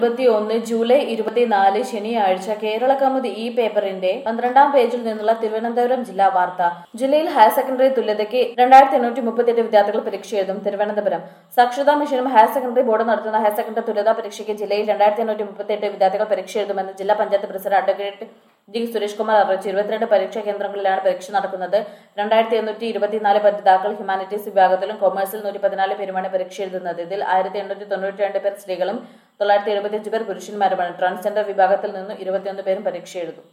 ഇരുപത്തിയൊന്ന് ജൂലൈ ഇരുപത്തിനാല് ശനിയാഴ്ച കേരള കൗമുദി ഈ പേപ്പറിന്റെ പന്ത്രണ്ടാം പേജിൽ നിന്നുള്ള തിരുവനന്തപുരം ജില്ലാ വാർത്ത ജില്ലയിൽ ഹയർ സെക്കൻഡറി തുല്യതയ്ക്ക് രണ്ടായിരത്തി എണ്ണൂറ്റി മുപ്പത്തിയെട്ട് വിദ്യാർത്ഥികൾ പരീക്ഷ എഴുതും തിരുവനന്തപുരം സാക്ഷരതാ മിഷനും ഹയർ സെക്കൻഡറി ബോർഡ് നടത്തുന്ന ഹയർ സെക്കൻഡറി തുല്യതാ പരീക്ഷയ്ക്ക് ജില്ലയിൽ രണ്ടായിരത്തി എണ്ണൂറ്റി മുപ്പത്തിയെട്ട് വിദ്യാർത്ഥികൾ പരീക്ഷ എഴുതുമെന്ന് ജില്ലാ panchayat president advocate G Suresh Kumar അറിയിച്ചു ഇരുപത്തിരണ്ട് പരീക്ഷാ കേന്ദ്രങ്ങളിലാണ് പരീക്ഷ നടക്കുന്നത് രണ്ടായിരത്തി എണ്ണൂറ്റി ഇരുപത്തിനാല് പഠിതാക്കൾ ഹ്യൂമാനിറ്റീസ് വിഭാഗത്തിലും കൊമേഴ്സിൽ നൂറ്റി പതിനാല് പേരുമാണ് പരീക്ഷ എഴുതുന്നത് ഇതിൽ ആയിരത്തി എണ്ണൂറ്റി തൊണ്ണൂറ്റി രണ്ട് പേർ സ്ത്രീകളും തൊള്ളായിരത്തി എഴുപത്തിയഞ്ച് പേർ പുരുഷന്മാരുമാണ് ട്രാൻസ്ജെൻഡർ വിഭാഗത്തിൽ നിന്നും ഇരുപത്തിയൊന്ന് പേരും പരീക്ഷ എഴുതും